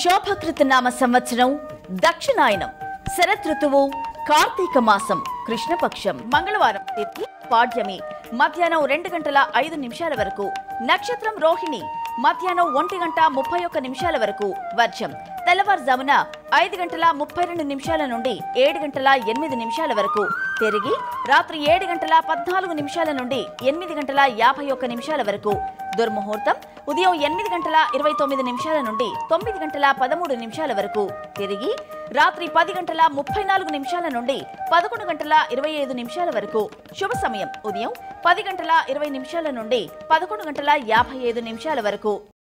శోభకృత నామ సంవత్సరం దక్షిణాయనం శరదృతువు కార్తీక మాసం కృష్ణపక్షం మంగళవారం తిథి పాడ్యమి మధ్యాహ్నం రెండు గంటల ఐదు నిమిషాల వరకు నక్షత్రం రోహిణి మధ్యాహ్నం ఒంటి గంట ముప్పై ఒక్క నిమిషాల వరకు వర్షం తెల్లవారుజామున ఐదు గంటల ముప్పై రెండు నిమిషాల నుండి ఏడు గంటల ఎనిమిది నిమిషాల వరకు తిరిగి రాత్రి ఏడు గంటల పద్నాలుగు నిమిషాల నుండి ఎనిమిది గంటల యాభై ఒక్క నిమిషాల వరకు దుర్ముహూర్తం ఉదయం ఎనిమిది గంటల ఇరవై తొమ్మిది నిమిషాల నుండి తొమ్మిది గంటల పదమూడు నిమిషాల వరకు తిరిగి రాత్రి పది గంటల ముప్పై నాలుగు నిమిషాల నుండి పదకొండు గంటల ఇరవై ఐదు నిమిషాల వరకు శుభ సమయం ఉదయం పది గంటల ఇరవై నిమిషాల నుండి పదకొండు గంటల యాభై ఐదు నిమిషాల వరకు